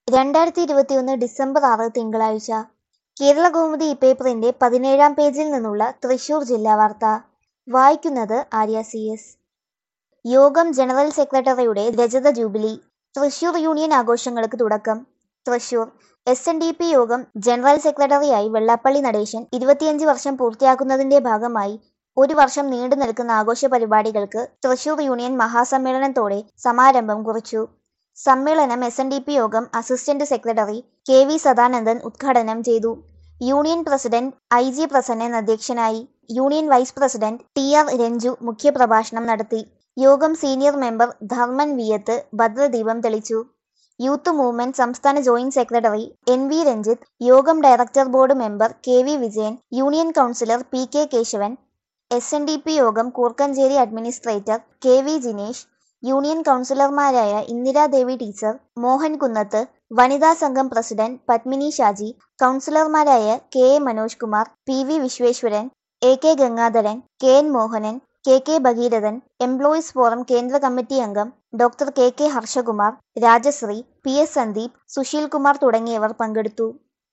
രണ്ടായിരത്തി ഇരുപത്തിയൊന്ന് ഡിസംബർ ആറ് തിങ്കളാഴ്ച കേരളകൗമുദി ഇപ്പേപ്പറിന്റെ പതിനേഴാം പേജിൽ നിന്നുള്ള തൃശൂർ ജില്ലാ വാർത്ത വായിക്കുന്നത് ആര്യ സി എസ് യോഗം ജനറൽ സെക്രട്ടറിയുടെ രജത ജൂബിലി തൃശൂർ യൂണിയൻ ആഘോഷങ്ങൾക്ക് തുടക്കം Thrissur S N D P യോഗം ജനറൽ സെക്രട്ടറിയായി വെള്ളാപ്പള്ളി നടേശൻ ഇരുപത്തിയഞ്ച് വർഷം പൂർത്തിയാക്കുന്നതിന്റെ ഭാഗമായി ഒരു വർഷം നീണ്ടു നിൽക്കുന്ന ആഘോഷ പരിപാടികൾക്ക് തൃശൂർ യൂണിയൻ മഹാസമ്മേളനത്തോടെ സമാരംഭം കുറിച്ചു സമ്മേളനം എസ് എൻ ഡി പി യോഗം assistant secretary K V Sadanandan ഉദ്ഘാടനം ചെയ്തു union president I G Prasannan അധ്യക്ഷനായി union vice president T R Ranju മുഖ്യപ്രഭാഷണം നടത്തി യോഗം സീനിയർ മെമ്പർ ധർമ്മൻ വിയത്ത് ഭദ്രദീപം തെളിച്ചു യൂത്ത് മൂവ്മെന്റ് സംസ്ഥാന joint secretary N V Ranjith യോഗം director board member K V Vijayan union councillor P K Keshavan S N D P യോഗം Koorkkanchery administrator K V Jinesh union കൗൺസിലർമാരായ ഇന്ദിരാദേവി ടീച്ചർ മോഹൻ കുന്നത്ത് വനിതാ സംഘം പ്രസിഡന്റ് പത്മിനി ഷാജി കൗൺസിലർമാരായ K A Manoj Kumar P V Vishweshwaran A K Gangadharan K N Mohanan K K Bhagirathan employees forum കേന്ദ്ര committee അംഗം doctor K K Harshakumar Rajasree P S Sandeep Susheel Kumar തുടങ്ങിയവർ പങ്കെടുത്തു